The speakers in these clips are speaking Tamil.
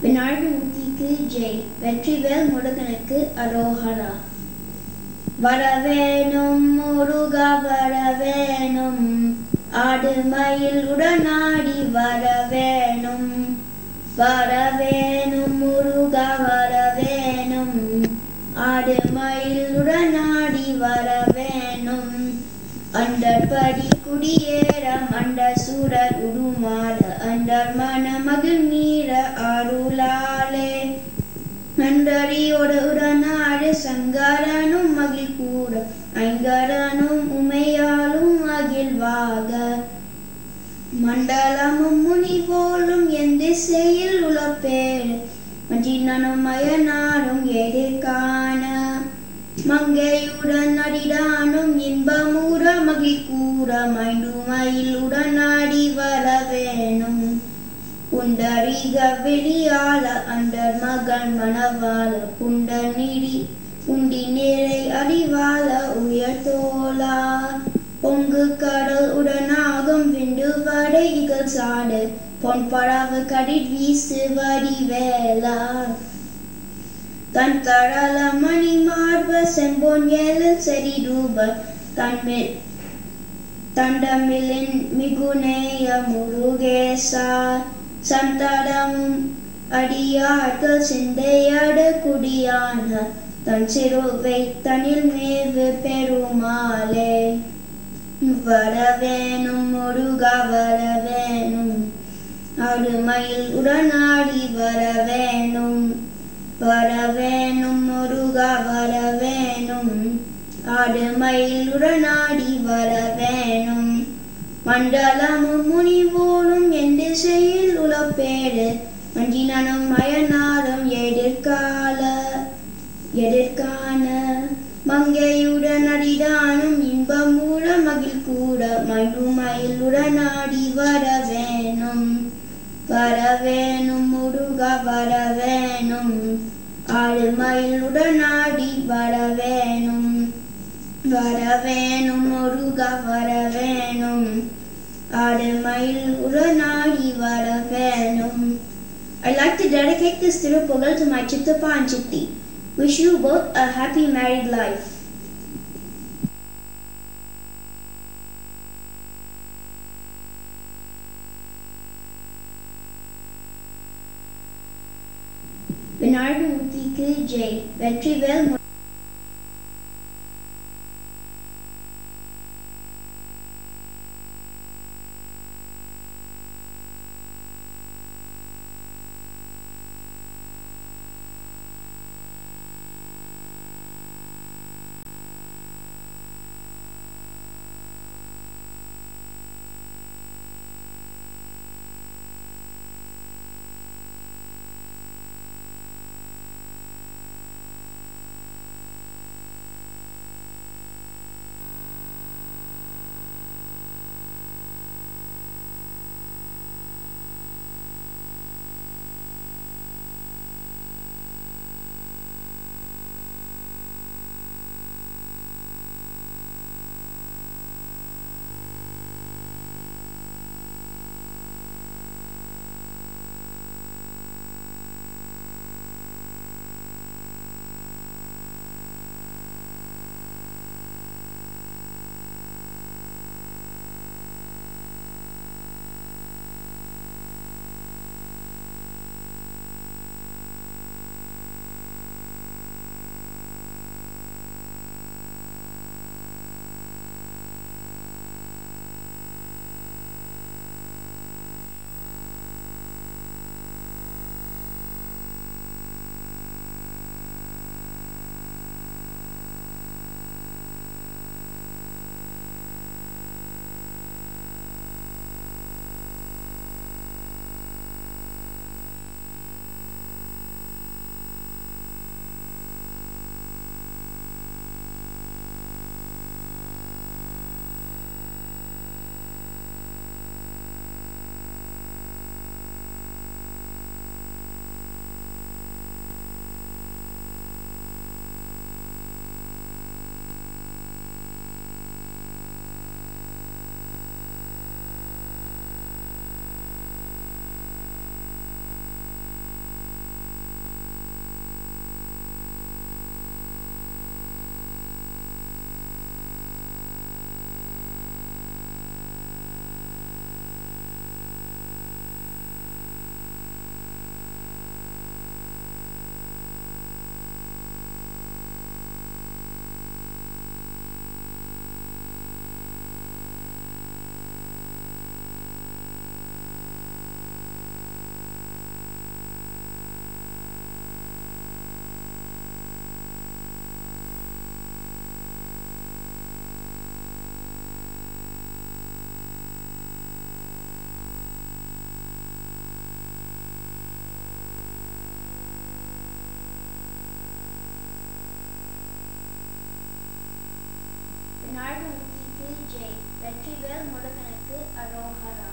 விநாயகமூர்த்திக்கு ஜெய் வெற்றிவேல் முருகனுக்கு அரோஹரா வரவேணும் முருகா வரவேணும் ஆடு மயில் உடனாடி வரவேணும் வரவேணும் முருகா வரவேணும் ஆடு மயில் உடனாடி வரவேணும் அண்டர் படி குடியேறம் அண்டர் சூரர் உருமாற அண்டர் மன மகிழ் மீற அருளாலே நன்றறியோடு உடனாடு சங்கரனும் மகிழ் கூற ஐங்கரனும் உமையாலும் மகிழ்வாக மண்டலமும் முனிவோலும் என் திசையில் உழப்பேடு மஞ்சினனும் மயனாரும் எதிர்காண மங்கையுடன் அடிடானும் இன்பமூற மகிழ் கூற மைண்டுமையில் உடனாடி வர வேணும் புண்டரிக வெளியாள அண்டர் மகன் மணவாள புண்ட நீடி புண்டி நிறை அறிவாள உயர்த்தோலா பொங்கு கடல் உடனாகும் விண்டு வடை இகழ் சாடு பொன் பறவு கடிட் வீசு வடி வேளா தன் தரள மணி மார்ப செம்பொன் ஏழில் செடி ரூப தன்மில் தண்டமிலின் மிகுநேய முருகேசா சந்தடமும் அடியார்கள் சிந்தையடு குடியான தன் சிறுவை தனில் மேவு பெருமாளே வரவேணும் முருகா வரவேணும் அடுமையில் உடனாடி வரவேணும் வரவேணும் முருகா வரவேணும் ஆடுமையில் உடனாடி வரவேணும் மண்டலமும் முனிவோலும் என் திசையில் உழப்பேடு மஞ்சினனும் மயனாரும் எதிர்கால எதிர்காண மங்கையுடன் அடிதானும் இன்பம் மூட மகிழ் கூட மயிலுமயில் உடனாடி வரவேணும் வரவேணும் முருகா வரவேணும் ஆளுமயில் உடனாடி வரவேணும் வரவேணும் முருகா வரவேணும் ஆடுமயில் உடனாடி வரவேணும் I'd like to dedicate this Tirupogal to my Chittappa and Chitti. Wish you both a happy married life. விநாயகமூர்த்திக்கு Jai Vetrivel மு- தென்னாடு ஊட்டிக்கு ஜெய் வெற்றிவேல் முருகனுக்கு அரோஹரா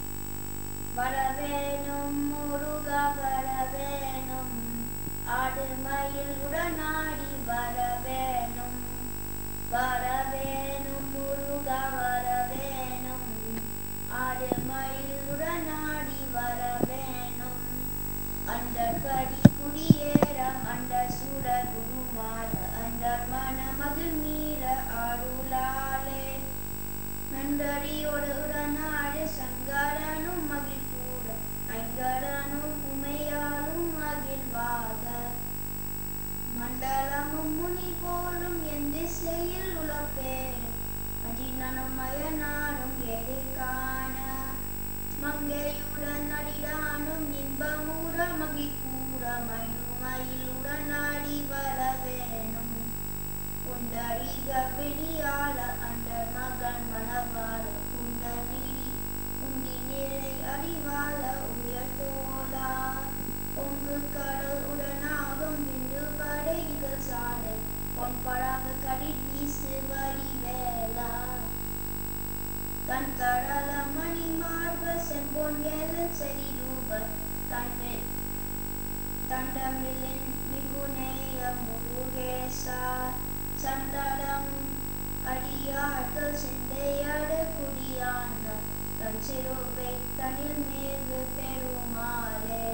வரவேணும் முருகா வரவேணும் ஆடு மயில் உடனாடி வரவேணும் வரவேணும் முருகா வரவேணும் ஆடு மயில் உடனாடி வரவேணும் அண்டர்படி குடியேற அண்டர் சூட குருமாற அண்டர் மன மகிழ் மீற அருளாலே நன்றறியோடு உடனாடு சங்கரனும் மகிழ் கூட ஐங்கரனும் உமையாலும் மகிழ்வாக மண்டலமும் முனி போலும் என் திசையில் உழப்பேறு அஜினனும் மயனாரும் எதிர்காண மங்கையுடன் அடிடானும் இன்பமூற மகிழ்கூற மயிலுமயிலுடன் ஆடி வர வேணும் புண்டரிக வெளியால அண்டர் மகன் மணவாள புண்ட நிடி உண்டி நிலை அறிவாள உயர் தோலா பொங்கு கடல் உடனாகும் விண்டு படைகள் சாலை பொன் பழாங்க கடில் வீசு வரி வேளா தன் தடல மணி மார்ப செம்பொன் ஏல செறி ரூப தன்மில் தண்டமிலின் மிகுநேய முருகேசா சந்தடம் அடியார்கள் சிந்தையட குடியான தன் சிறுவை தனில் மேவு பெருமாளே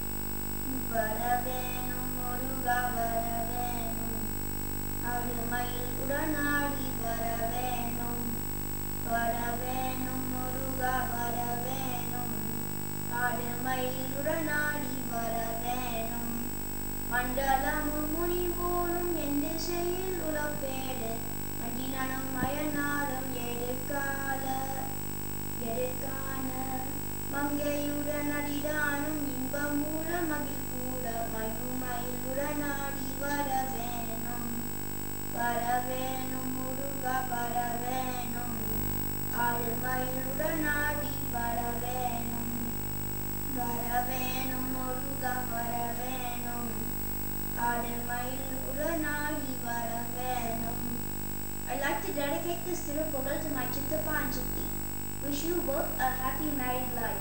வரவேணும் முருகா வரவேணும் அருமையில் உடனாடி வரவேணும் வரவேணும் முருகா வரவேணும் ஆடுமையில் உடனாடி வரவேணும் மண்டலமும் முனி போலும் என் திசையில் உழப்பேடு மஞ்சினனும் மயனாரும் எதிர்கால எதிர்காண மங்கையுடன் அடிதானும் இன்பம் மூல மகிழ் கூட மயுமயில் உடனாடி வரவேணும் வரவேணும் முருகா வரவேணும் ஆளுமயில் ஆடி வரவேணும் வரவேணும் முருகா வரவேணும் ஆளுமயில் உடனாடி வரவேணும் I'd like to dedicate this Tirupogal to my Chittappa and Chitti. Wish you both a happy married life.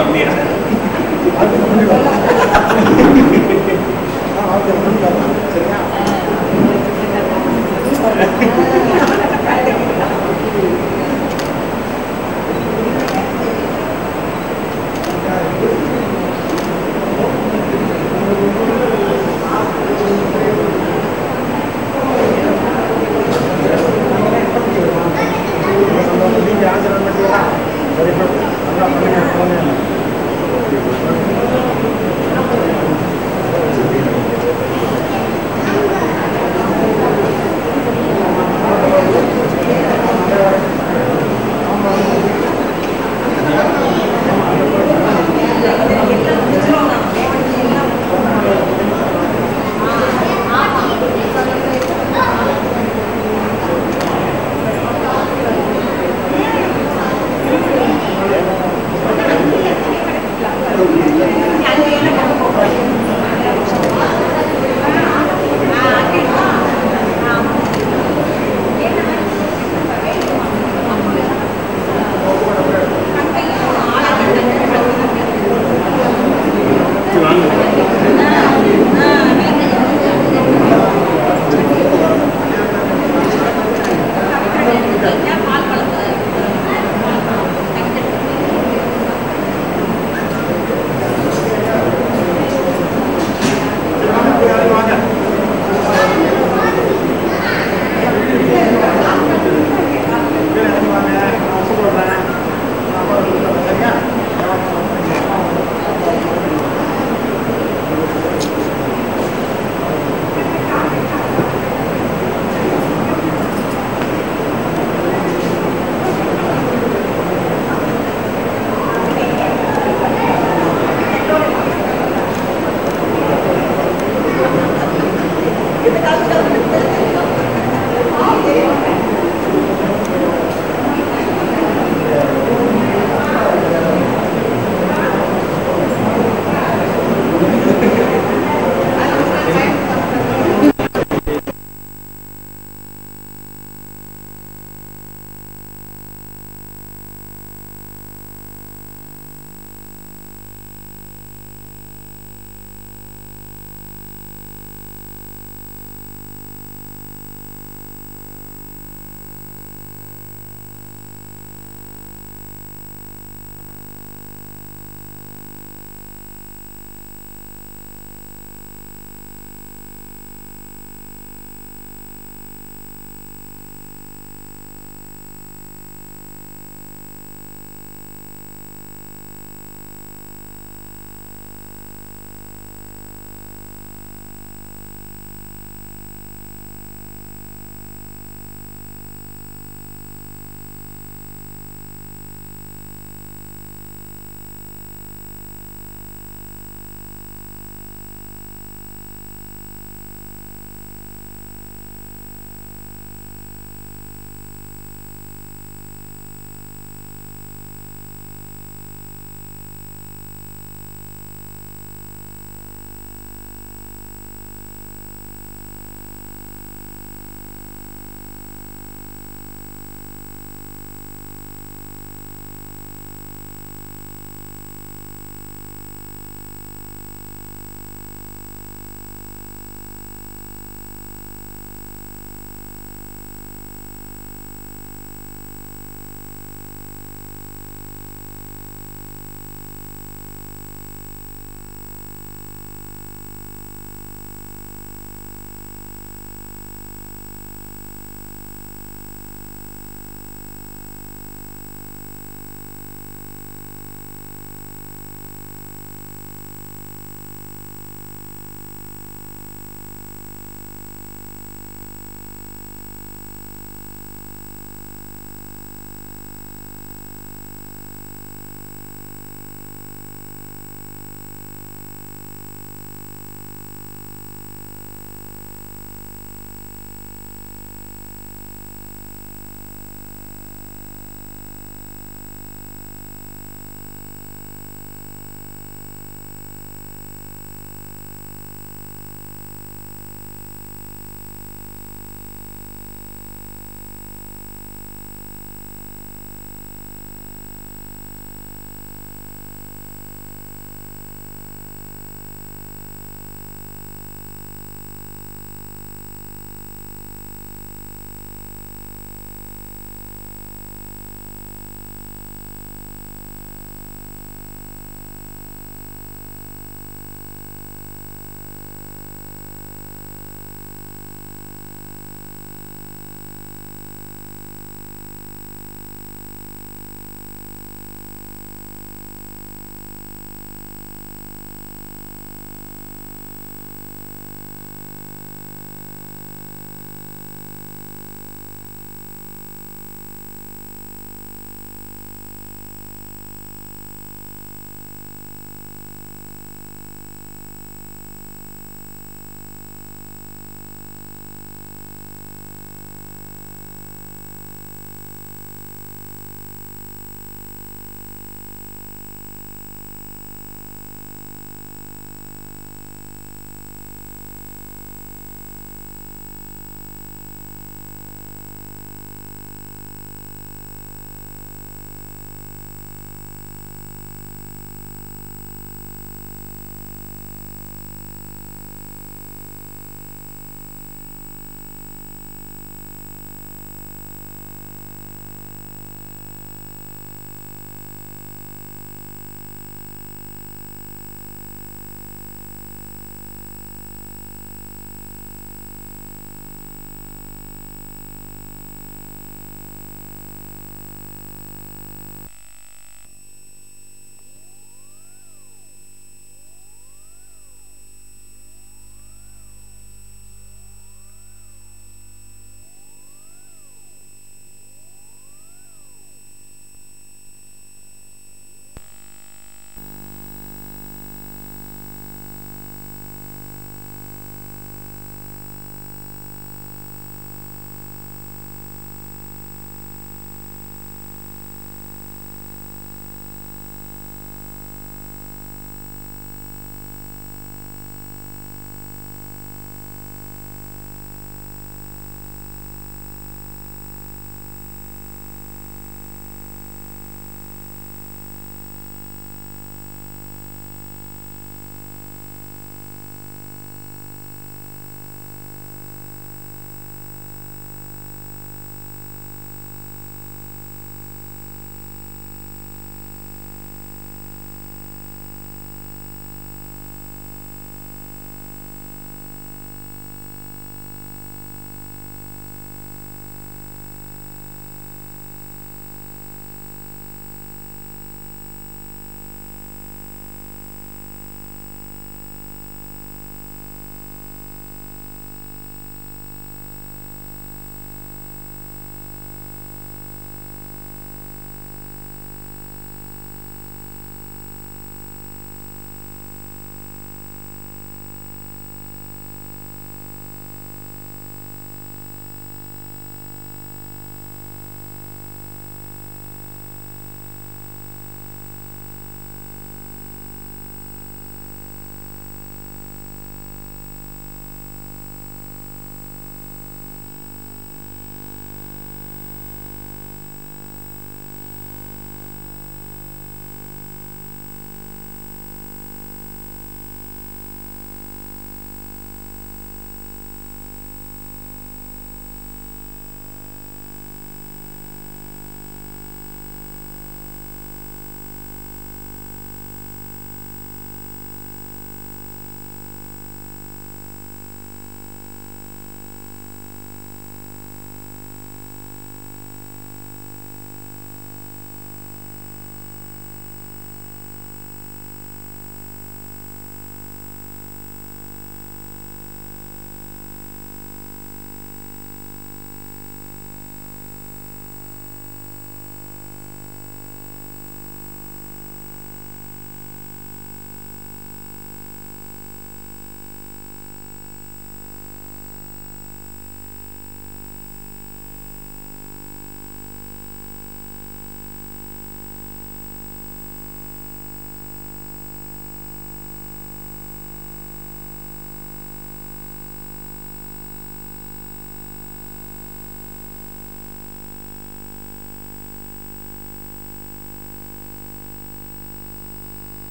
அப்படியே Thank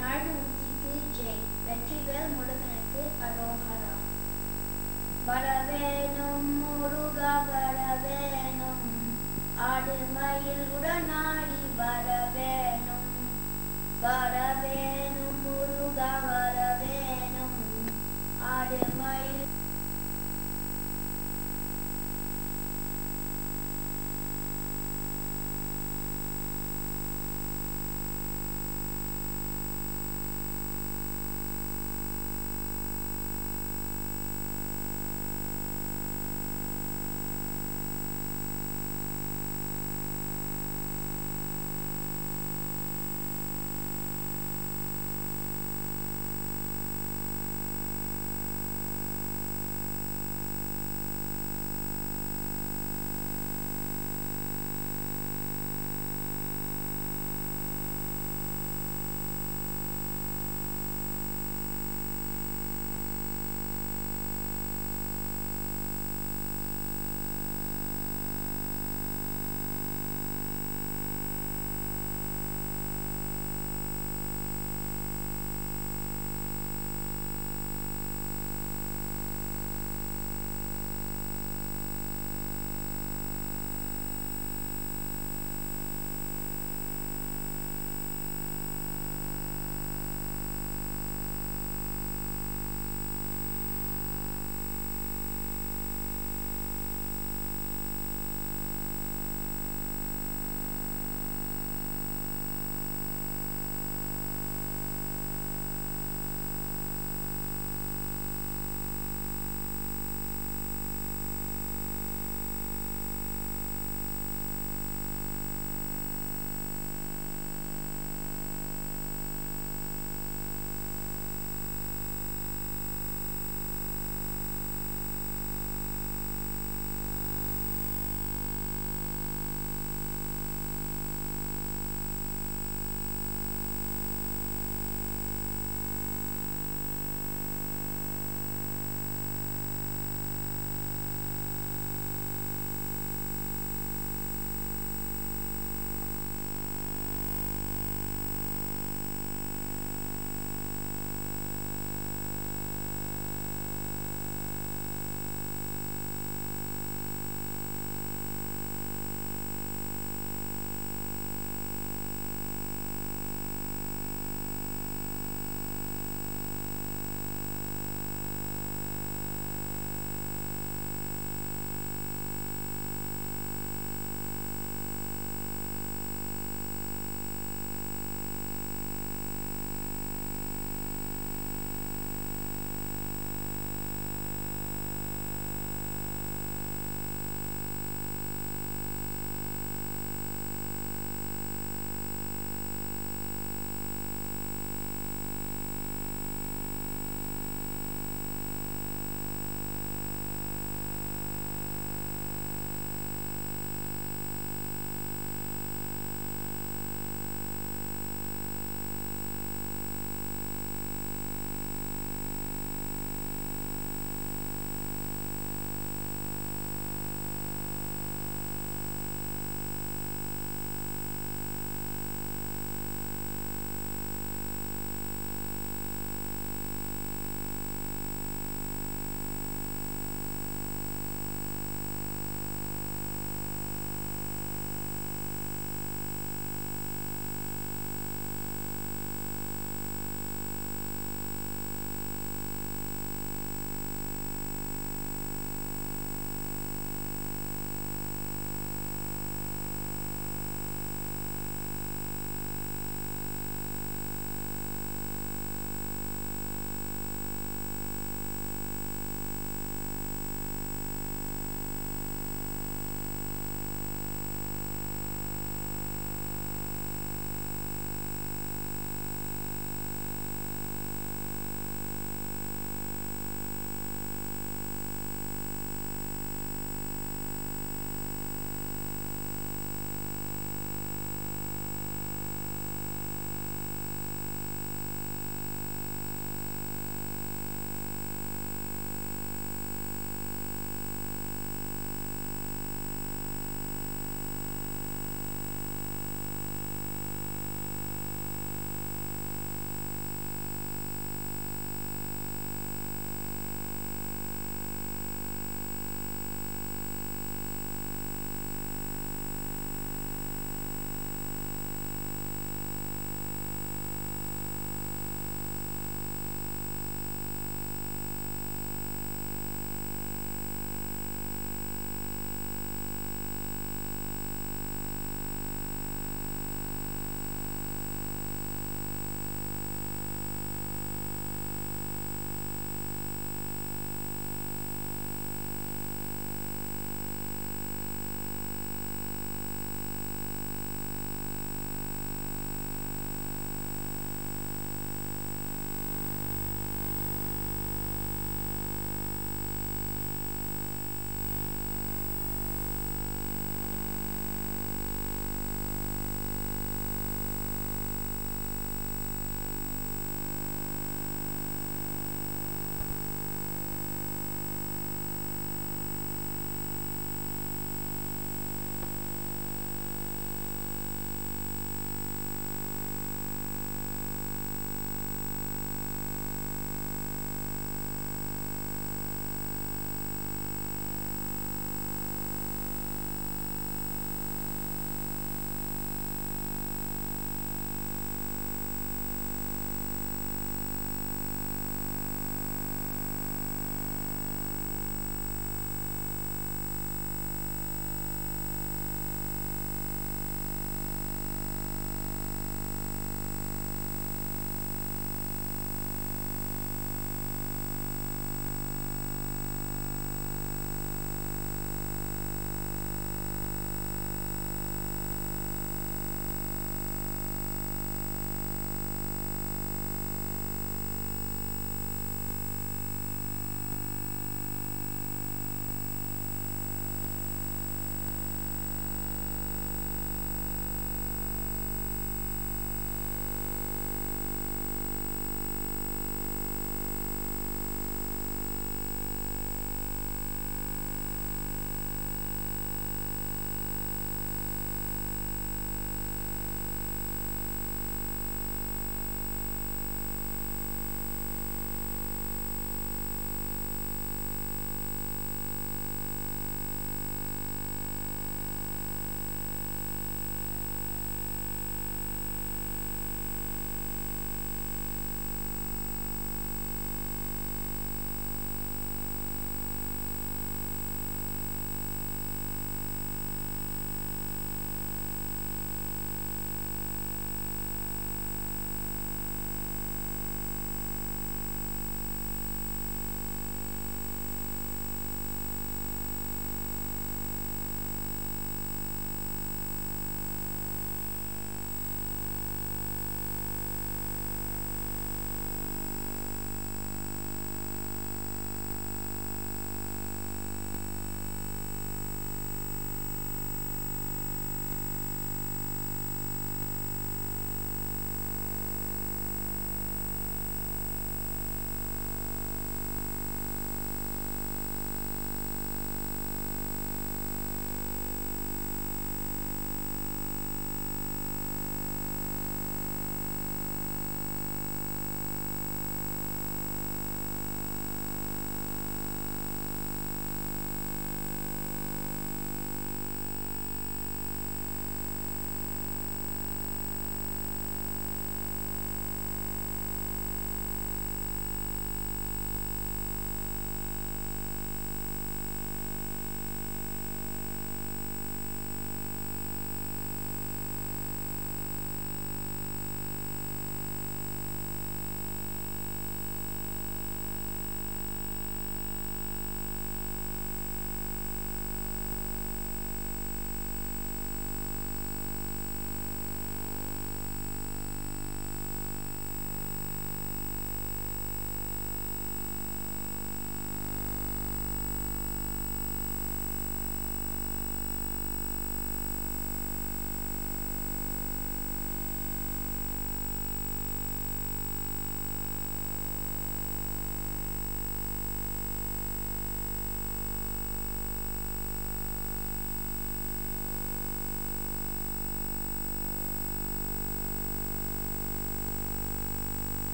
நாடுமுத்திக்கு ஜெய் வெற்றிவேல் முருகனுக்கு அரோஹரா வரவேணும் முருகா வரவேணும் ஆடு மயில் உடனாடி வரவேணும் வரவேணும் முருகா வரவேணும் ஆடு மயில்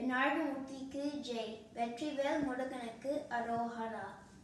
விநாயகமூர்த்திக்கு ஜெய் வெற்றிவேல் முருகனுக்கு அரோஹரா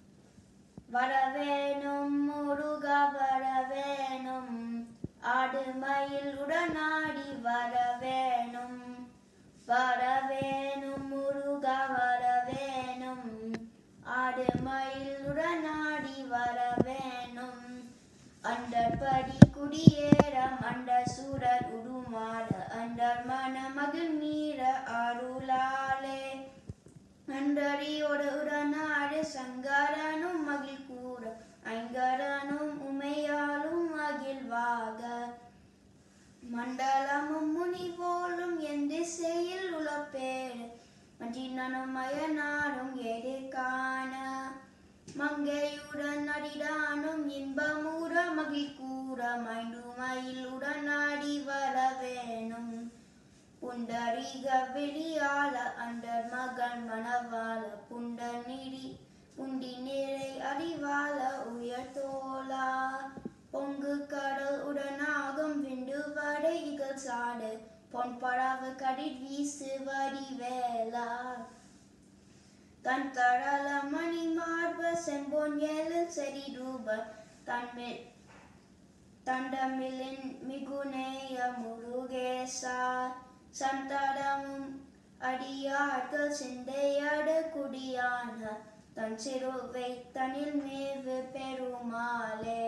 வரவேணும் முருகா வரவேணும் ஆடு மயில் உடனாடி வரவேணும் வரவேணும் முருகா வரவேணும் ஆடு மயில் உடனாடி வரவேணும் அண்டற்படி குடியேறம் அண்ட சூரர் உருமாற அண்டர் மன மகிழ் மீற அருளாலே அண்டறியோடு உடனாடு சங்கரனும் மகிழ் கூற ஐங்கரனும் உமையாலும் மகிழ்வாக மண்டலமும் முனி போலும் என் திசையில் உழப்பேடு மற்றினனும் மயனாரும் எதிர்காண மங்கையுடன் அடிடானும் இன்பமூற மகிழ் கூற மைண்டுமயில் உடனாடி வர வேணும் புண்டரீக வெளியாள அண்டர் மகன் மணவாள புண்ட நிடி புண்டி நிறை அறிவாள உயர்த்தோலா பொங்கு கடல் உடனாகும் விண்டு வடை இகழ் சாடு பொன் படாவு கடிட் வீசு வடிவேலா தன் தடல மணி மார்ப செம்பொன் ஏழு செடி ரூப தன்மில் தண்டமிலின் மிகுநேய முருகேசா சந்தடமும் அடியார்கள் சிந்தையடு குடியான தன் சிறுவை தனில் மேவு பெருமாளே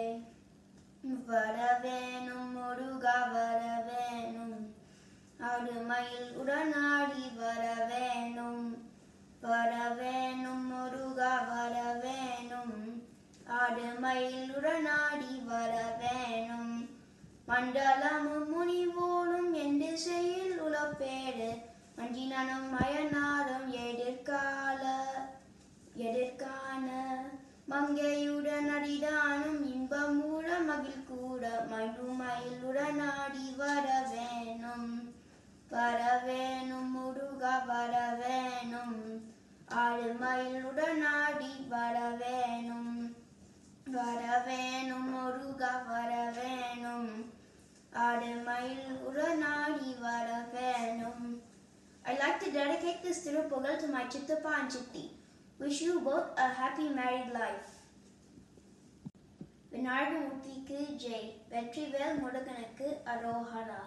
வரவேணும் முருகா வரவேணும் அடுமையில் உடனாடி வரவேணும் வரவேணும் முருகா வரவேணும் ஆடுமயில் உடனாடி வரவேணும் மண்டலமும் முனிவோடும் என் திசையில் உழப்பேடு மஞ்சினனும் மயனாரும் எதிர்கால எதிர்காண மங்கையுடன் அடிதானும் இன்பமூட மகிழ் கூட மயிலுமயில் உடனாடி வரவேணும் வரவேணும் முருகா வரவேணும் ஆடுமயில் உடனாடி வரவேணும் வரவேணும் முருகா வரவேணும் ஆடுமயில் உடனாடி வரவேணும் I'd like to dedicate this Tirupogal to my Chittappa and Chitti. Wish you both a happy married life. விநாயகமூர்த்திக்கு Jai Vetrivel முருகனுக்கு அரோஹரா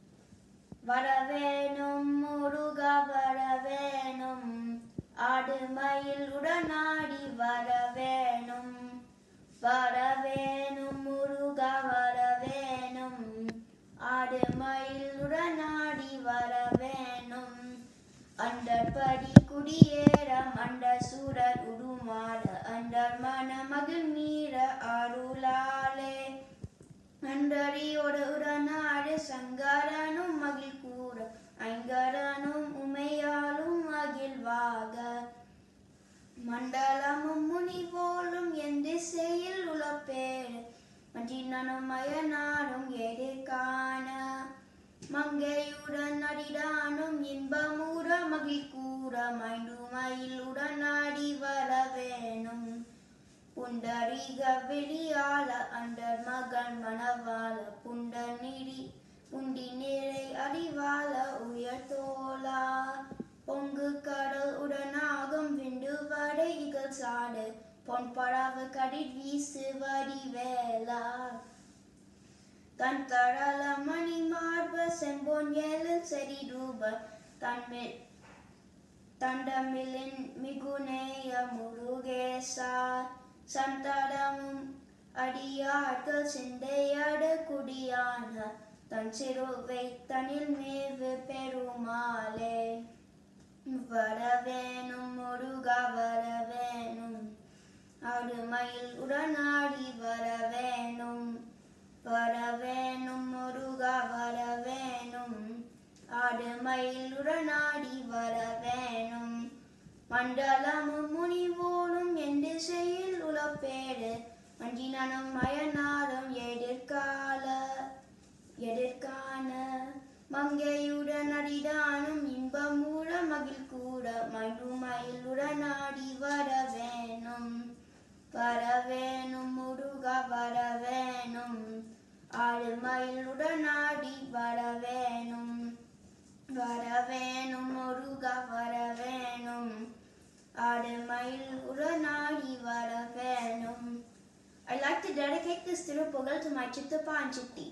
வரவேணும் முருகா வரவேணும் ஆடு மயில் உடனாடி வரவேணும் வரவேணும் முருகா வரவேணும் ஆடு மயில் உடனாடி வரவேணும் அண்டற்படி குடியேறம் அண்ட சூரர் உருமாற அண்டர் மன மகிழ் மீற அருளாலே அண்டறியோடு உடனாடு சங்கரனும் மகிழ் கூற ஐங்கரனும் உமையாலும் மகிழ்வாக மண்டலமும் முனி போலும் என் திசையில் உழப்பேடு மற்றினனும் மயனாரும் எதிர்காண மங்கையுடன் அடிடானும் இன்பமூற மகிழ் கூற மைண்டுமயில் உடனாடி வர வேணும் புண்டரீக வெளியாள அண்டர் மகன் மணவாள புண்ட நிடி புண்டி நிறை அறிவாள உயர்த்தோலா பொங்கு கடல் உடனாகும் விண்டு வடை இகழ் சாடு பொன் படாவு கடிட் வீசு வடிவேலா தன் தடல மணி மார்ப செம்பொன் ஏழு செடி ரூப தன்மில் தண்டமிலின் மிகுநேய முருகேசா சந்தடமும் அடியார்கள் சிந்தையடு குடியான தன் சிறுவை தனில் மேவு பெருமாளே வரவேணும் முருகா வரவேணும் அடுமையில் உடனாடி வரவேணும் வரவேணும் முருகா வரவேணும் ஆடுமயில் உடனாடி வரவேணும் மண்டலமும் முனிவோடும் என் திசையில் உழப்பேடு மஞ்சினனும் மயனாரும் எதிர்கால எதிர்காண மங்கையுடன் அடிதானும் இன்பமூட மகிழ் கூட மயிலுமயில் உடனாடி வரவேணும் வரவேணும் முருகா வரவேணும் ஆடு மயில் உடனாடி வரவேணும் வர வேணும் முருகா வர வேணும் ஆடு மயில் உடனாடி வர வேணும் I'd like to dedicate this Tirupogal to my Chittappa and Chitti.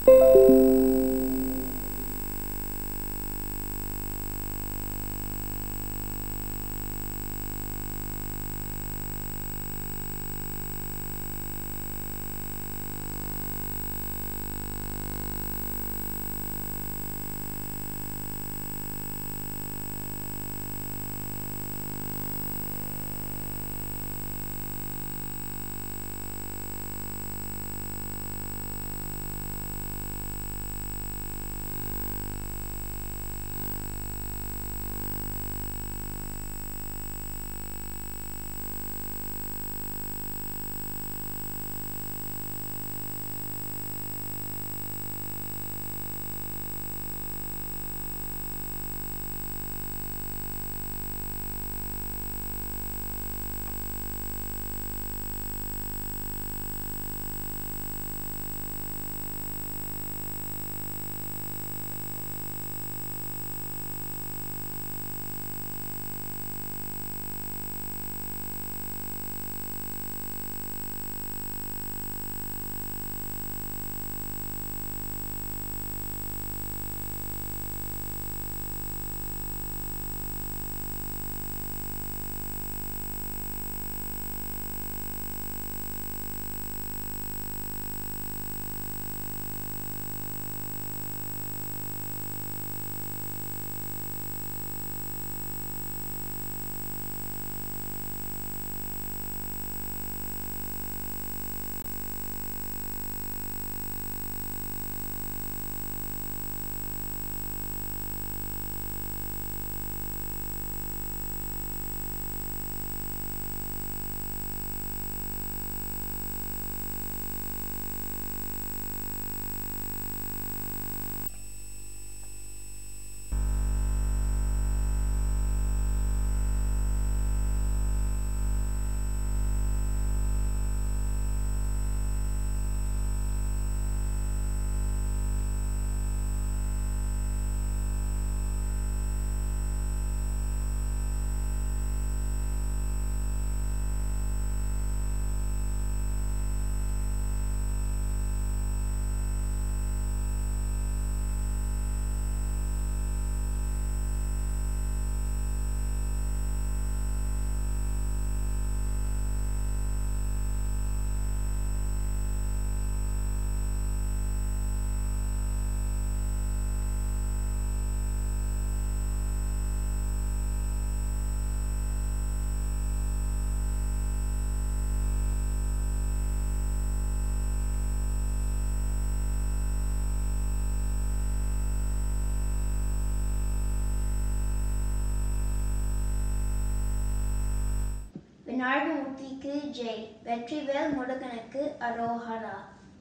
விநாயகமூர்த்திக்கு Jai Vetrivel முருகனுக்கு அரோஹரா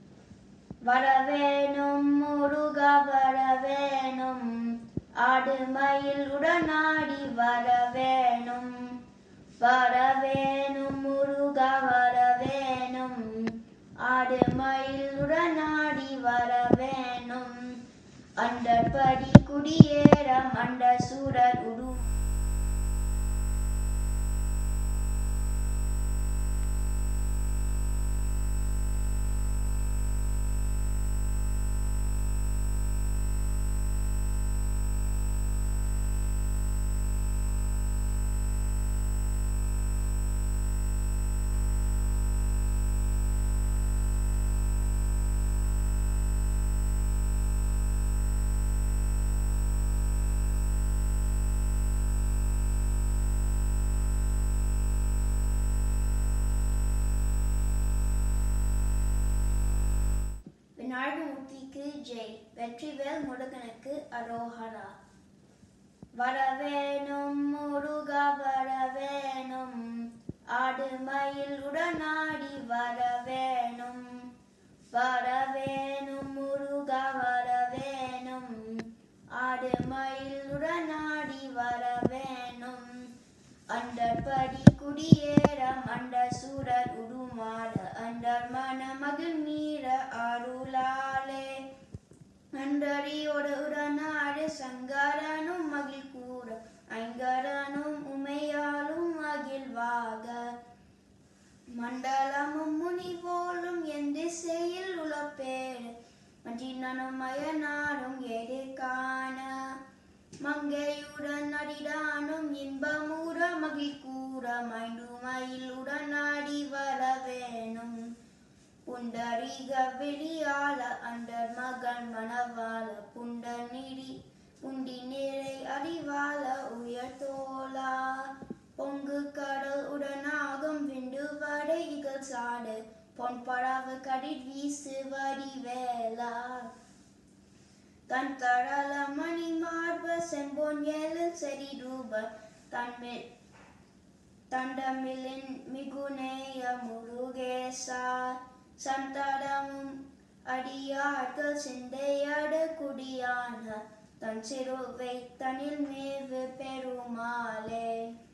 வரவேணும் முருகா வரவேணும் ஆடு மயில் உடனாடி வரவேணும் வரவேணும் முருகா வரவேணும் ஆடு மயில் உடனாடி வரவேணும் அண்டற்படி குடியேறம் அண்ட சூரர் உரு விநாயகமூர்த்திக்கு ஜெய் வெற்றிவேல் முருகனுக்கு அரோஹரா வரவேணும் முருகா வரவேணும் ஆடு மயில் உடனாடி வரவேணும் வரவேணும் முருகா வரவேணும் ஆடு மயில் உடனாடி வரவேணும் அண்டற்படி குடியேறம் அண்ட சூரர் உருமாற அண்டர் மன மகிழ் மீற அருளாலே அண்டரியோட உடனாடு சங்கரனும் மகிழ் கூற ஐங்கரனும் உமையாலும் மகிழ்வாக மண்டலமும் முனிவோலும் என் திசையில் உழப்பேடு மற்றின மஞ்சினனும் மயனாரும் எதிர்காண மங்கையுடன் அடிடானும் இன்பமூற மகிழ் கூற மைண்டு மயில் உடனாடி வர வேணும் புண்டரிக வெளியால அண்டர் மகன் மணவாள புண்ட நிடி புண்டி நிறை அறிவால உயர்த்தோலா பொங்கு கடல் உடனாகும் விண்டு வடை இகழ் சாடு பொன் பழாவு கடிட் வீசு வடி வேலா தன் தடல மணி மார்ப செம்பொன் ஏழில் செடி ரூப தன்மில் தண்டமிலின் மிகுநேய முருகேசா சந்தடமும் அடியார்கள் சிந்தையடு குடியான தன் சிறுவை தனில் மேவு பெருமாளே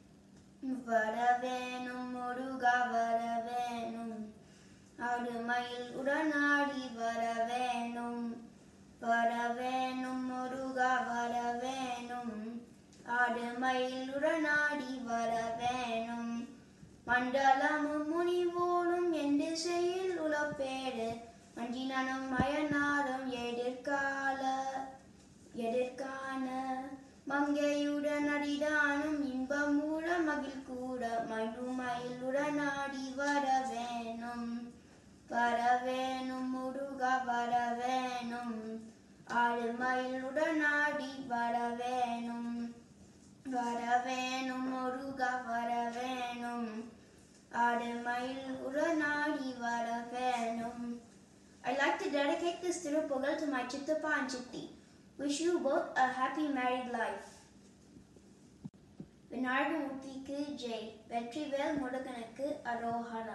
வரவேணும் முருகா வரவேணும் ஆடுமயில் உடனாடி வரவேணும் வரவேணும் முருகா வரவேணும் ஆடுமயில் உடனாடி வரவேணும் மண்டலமும் முனிவோடும் எந்த செயல் உழப்பேடு மஞ்சினனும் மயனாரும் எதிர்கால எதிர்காண மங்கையுடன் அடிதானும் இன்பமூட மகிழ் கூட மயிலுமயில் உடனாடி வரவேணும் வரவேணும் முருகா வரவேணும் ஆடுமயில் உடனாடி வரவேணும் வரவேணும் முருகா வரவேணும் ஆடுமயில் உடனாடி வரவேணும் I'd like to dedicate this Tirupogal to my Chittappa and Chitti. Wish you both a happy married life. விநாயகமூர்த்திக்கு Jai Vetrivel முருகனுக்கு அரோஹரா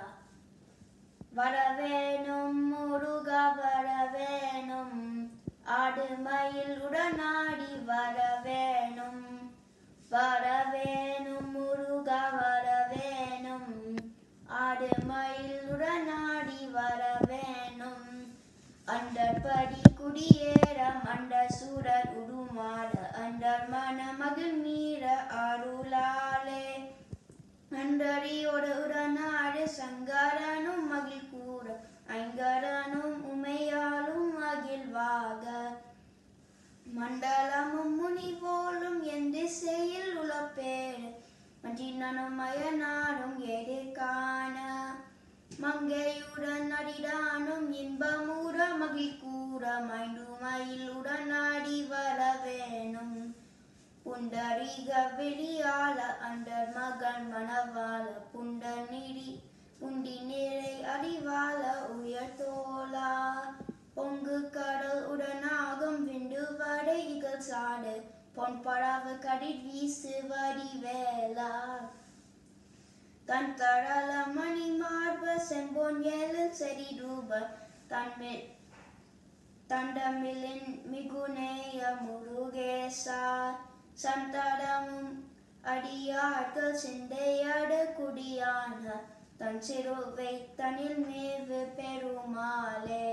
வரவேணும் முருகா வரவேணும் ஆடு மயில் உடனாடி வரவேணும் வரவேணும் முருகா வரவேணும் ஆடு மயில் உடனாடி வரவேணும் அண்டற்படி குடியேறம் அண்ட சூரர் உருமாற அண்டர் மன மகிழ் மீற அருளாலே அண்டரியோடு உடனாடு சங்கரனும் மகிழ் கூற ஐங்கரனும் உமையாலும் மகிழ்வாக மண்டலமும் முனிவோலும் என் திசையில் உழப்பேடு மஞ்சினனும் மயனாரும் எதிர்காண மங்கையுடன் அடிடானும் இன்பமூற மகிழ் கூற மைண்டு மயில் உடனாடி வர வேணும் புண்டரிக வெளியால அண்டர் மகன் மணவாள புண்ட நிடி புண்டி நிறை அறிவால உயர்த்தோலா பொங்கு கடல் உடனாகும் விண்டு வடை இகழ் சாடு பொன் பழாவு கடிட் வீசு வடி வேலா தன் தடல மணி மார்ப செம்பொன் ஏழில் செடி ரூப தன்மில் தண்டமிலின் மிகுநேய முருகேசா சந்தடமும் அடியார்கள் சிந்தையடு குடியான தன் சிறுவை தனில் மேவு பெருமாளே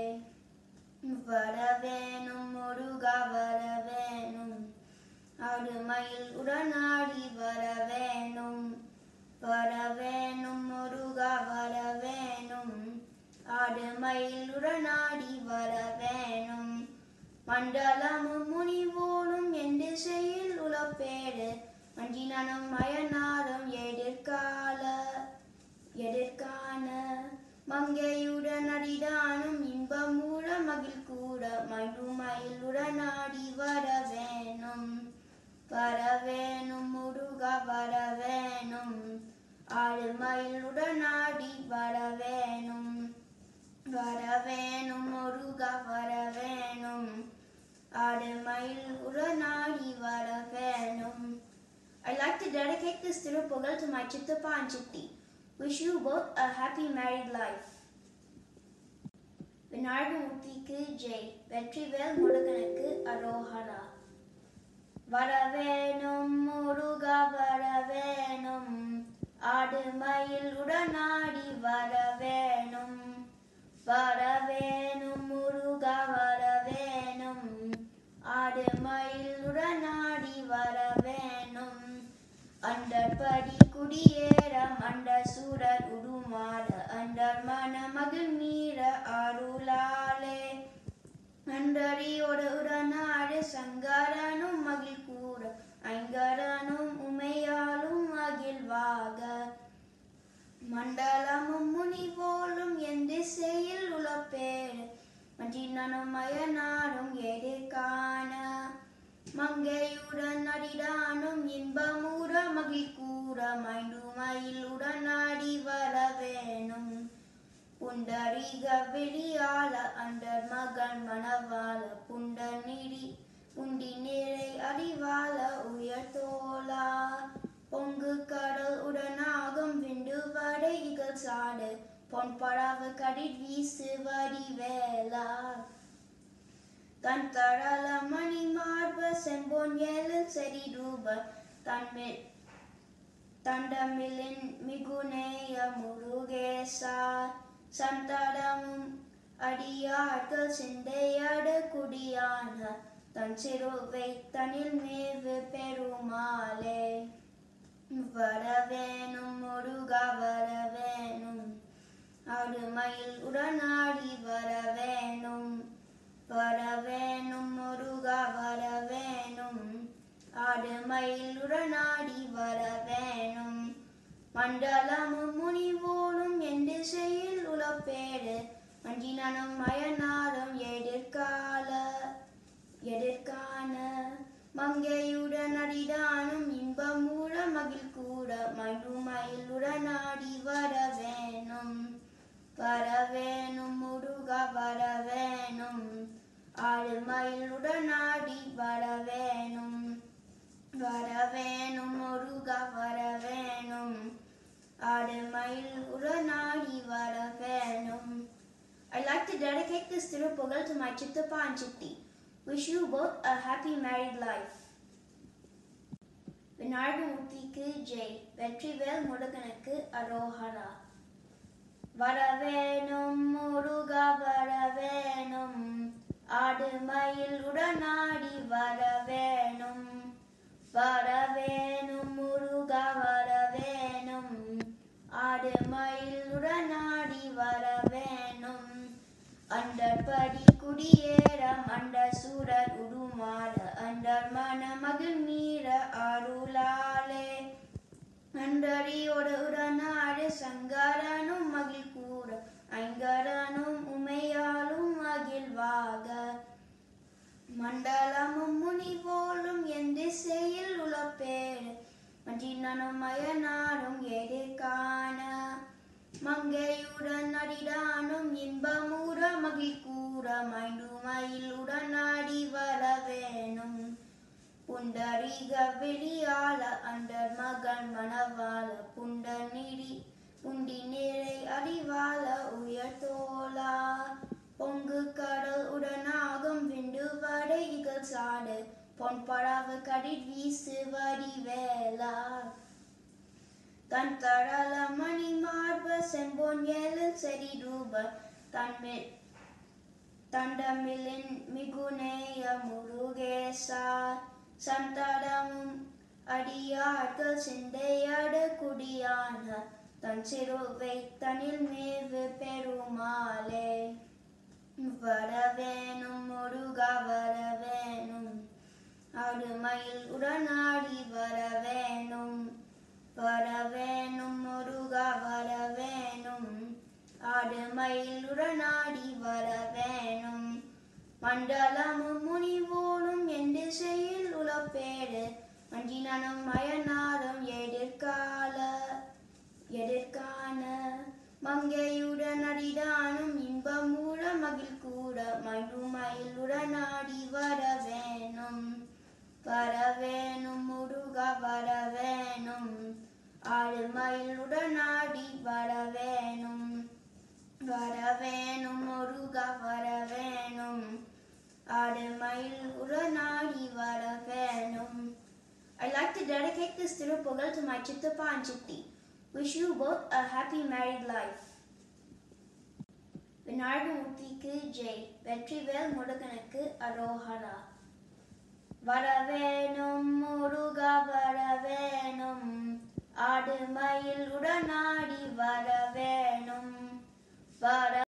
வரவேணும் முருகா வரவேணும் ஆடுமயில் உடனாடி வரவேணும் வரவேணும் முருகா வரவேணும் ஆடுமயில் உடனாடி வரவேணும் மண்டலமும் முனிவோடும் என் திசையில் உழப்பேடு மஞ்சினனும் மயனாரும் எதிர்கால எதிர்காண மங்கையுடன் அடிதானும் இன்பமூட மகிழ் கூட மயிலுமயில் உடனாடி வரவேணும் வரவேணும் முருகா வரவேணும் ஆடுமயில் உடனாடி வரவேணும் வரவேணும் முருகா வரவேணும் ஆடுமயில் உடனாடி வரவேணும் I'd like to dedicate this Tirupogal to my Chittappa and Chitti. Wish you both a happy married life. விநாயகமூர்த்திக்கு Jai Vetrivel முருகனுக்கு அரோஹரா வரவேணும் முருகா வரவேணும் ஆடு மயில் உடனாடி வரவேணும் வரவேணும் முருகா வரவேணும் ஆடு மயில் உடனாடி வரவேணும் அண்டற்படி குடியேறம் அண்ட சூரர் உருமாற அண்டர் மன மகிழ் மீற அருளாலே அண்ட அண்டரியோடு உடனாடு சங்கரனும் மகிழ் கூற ஐங்கரனும் உமையாலும் மகிழ்வாக மண்டலமும் முனிவோலும் என் திசையில் உழப்பேடு மஞ்சினனும் மயனாரும் எதிர்காண மங்கையுடன் அடிடானும் இன்பமூற மகிழ் கூற மைண்டுமையில் உடனாடி வர வேணும் புண்டரீக வெளியாள அண்டர் மகன் மணவாள புண்ட நிடி புண்டி நிறை அறிவாள உயர்த்தோலா பொங்கு கடல் உடனாகும் விண்டு வடை இகழ் சாடு பொன் படாவு கடிட் வீசு வடி வேலா தன் தடல மணி மார்ப செம்பொன் ஏழு செடி ரூப தன்மில் தண்டமிலின் மிகுநேய முருகேசா சந்தடமும் அடியார்கள் சிந்தையடு குடியான தன் சிறுவை தனில் மேவு பெருமாளே வரவேணும் முருகா வரவேணும் அடுமையில் உடனாடி வரவேணும் வரவேணும் முருகா வரவேணும் ஆடுமையில் உடனாடி வரவேணும் மண்டலமும் முனிவோடும் என் திசையில் உழப்பேடு மஞ்சினனும் மயனாரும் எதிர்கால எதிர்காண மங்கையுடன் அடிதானும் இன்பமூட மகிழ் கூட மயிலுமயில் உடனாடி வரவேணும் வரவேணும் முருகா வரவேணும் ஆடுமயில் உடனாடி வரவேணும் வரவேணும் முருகா வரவேணும் ஆடுமயில் உடனாடி வரவேணும் I'd like to dedicate this Tirupogal to my Chittappa and Chitti. Wish you both a happy married life. விநாயகமூர்த்திக்கு Jai Vetrivel முருகனுக்கு அரோஹரா வரவேணும் முருகா வரவேணும் ஆடு மயில் உடனாடி வரவேணும் வரவேணும் முருகா வரவேணும் ஆடு மயில் உடனாடி வரவேணும் அண்டற்படி குடியேற மண்ட சூரர் உருமாற அண்டர் மன மகிழ் மீற அருளாலே அண்டரியோடு உடனாடு சங்கரனும் மகிழ் கூற ஐங்கரனும் உமையாலும் மகிழ்வாக மண்டலமும் முனிவோலும் என் திசையில் உழப்பேடு மஞ்சினனும் மயனாரும் எதிர்காண மங்கையுடன் அடிடானும் இன்பமூற மகிழ் கூற மைண்டுமையில் உடனாடி வர வேணும் புண்டரீக வெளியாள அண்டர் மகன் மணவாள புண்ட நிடி புண்டி நிறை அறிவாள உயர்த்தோலா பொங்கு கடல் உடனாகும் விண்டு வடை இகழ் சாடு பொன் படாவு கடிட் வீசு வடி வேலா தன் தடல மணி மார்ப செம்பொன் ஏழு செடி ரூப தன்மில் தண்டமிலின் மிகுநேய முருகேசா சந்தடமும் அடியார்கள் சிந்தையடு குடியான தன் சிறுவை தனில் மேவு பெருமாளே வரவேணும் முருகா வரவேணும் அடுமையில் உடனாடி வரவேணும் வரவேணும் முருகா வரவேணும் ஆடுமயில் உடனாடி வரவேணும் மண்டலமும் முனிவோடும் என் திசையில் உழப்பேடு மஞ்சினனும் மயனாரும் எதிர்கால எதிர்காண மங்கையுடன் அடிதானும் இன்பமூட மகிழ் கூட மயிலுமயில் உடனாடி வரவேணும் வரவேணும் முருகா வரவேணும் ஆளுமயில் உடனாடி வரவேணும் வரவேணும் முருகா வரவேணும் ஆடுமயில் உடனாடி வரவேணும் I'd like to dedicate this Tirupogal to my Chittappa and Chitti. Wish you both a happy married life. விநாயகமூர்த்திக்கு Jai Vetrivel முருகனுக்கு அரோஹரா வரவேணும் முருகா வரவேணும் ஆடு மயில் உடனாடி வரவேணும் வர